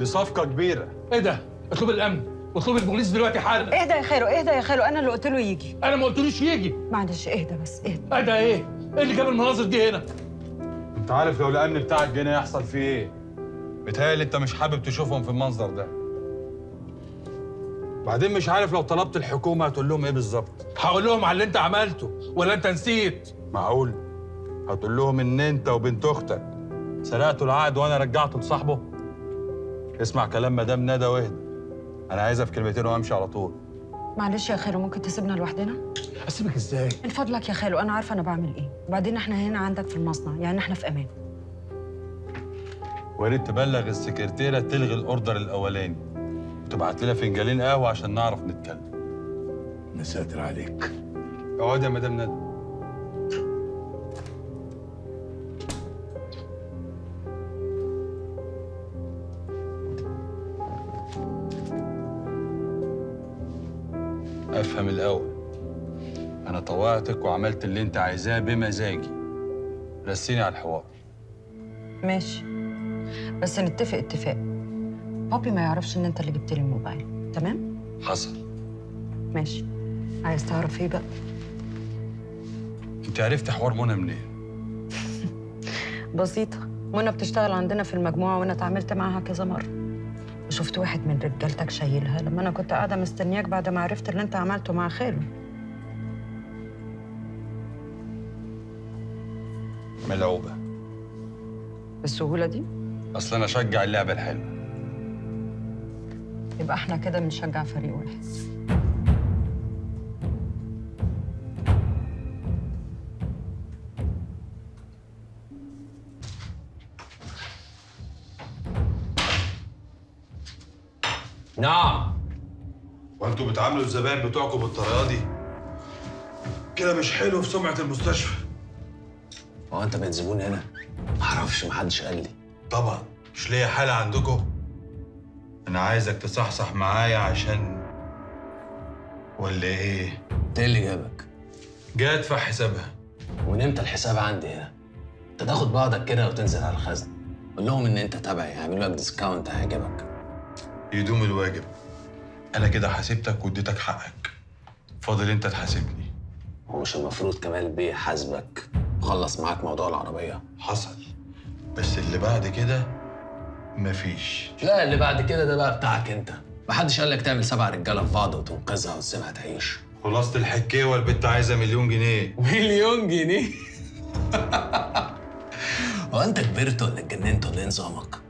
دي صفقه كبيره ايه ده؟ اطلب الامن واطلب البوليس دلوقتي حالا اهدى يا خالو اهدى يا خالو انا اللي قلت له يجي انا ما قلتلوش يجي معلش اهدى بس اهدى ايه ده ايه؟ ايه اللي جاب المناظر دي هنا؟ انت عارف لو الامن بتاعك جه يحصل فيه ايه بيتهيألي انت مش حابب تشوفهم في المنظر ده بعدين مش عارف لو طلبت الحكومه هتقول لهم ايه بالظبط هقول لهم على اللي انت عملته ولا انت نسيت؟ معقول هتقول لهم ان انت وبنت اختك سرقتوا العقد وانا رجعته لصاحبه اسمع كلام مدام ندى واهدى انا عايزها في كلمتين وامشي على طول معلش يا خالو ممكن تسيبنا لوحدنا اسيبك ازاي؟ من فضلك يا خالو انا عارفه انا بعمل ايه وبعدين احنا هنا عندك في المصنع يعني احنا في امان ويا ريت تبلغ السكرتيره تلغي الاوردر الاولاني وتبعت لنا فنجانين قهوه عشان نعرف نتكلم يا ساتر عليك اقعد يا مدام ندى افهم الاول انا طوعتك وعملت اللي انت عايزاه بمزاجي رسيني على الحوار ماشي بس نتفق اتفاق بابي ما يعرفش ان انت اللي جبت لي الموبايل تمام حصل ماشي عايز تعرف ايه بقى انت عرفت حوار منى منين بسيطه منى بتشتغل عندنا في المجموعه وانا اتعاملت معاها كذا مره وشفت واحد من رجالتك شايلها لما انا كنت قاعده مستنياك بعد ما عرفت اللي انت عملته مع خاله ملعوبه بالسهوله دي اصل انا اشجع اللعبه الحلوه يبقى احنا كده بنشجع فريق واحد نعم وانتوا بتعاملوا الزبائن بتوعكم بالطريقه دي كده مش حلو في سمعه المستشفى هو انت بقيت زبون هنا؟ معرفش محدش قال لي طبعا مش ليا حالة عندكم انا عايزك تصحصح معايا عشان ولا ايه انت ايه اللي جابك؟ جاي ادفع حسابها ومن امتى الحساب عندي هنا؟ انت تاخد بعضك كده وتنزل على الخزن قول لهم ان انت تبعي هيعملوا لك ديسكاونت هيعجبك يدوم الواجب انا كده حاسبتك واديتك حقك فاضل انت تحاسبني هو مش المفروض كمال بيه حاسبك وخلص معاك موضوع العربيه حصل بس اللي بعد كده مفيش لا اللي بعد كده ده بقى بتاعك انت محدش قال لك تعمل سبع رجاله في بعض وتنقذها وتسيبها تعيش خلاصة الحكاية البت عايزة مليون جنيه مليون جنيه هو انت كبرت ولا اتجننت ولا ايه نظامك؟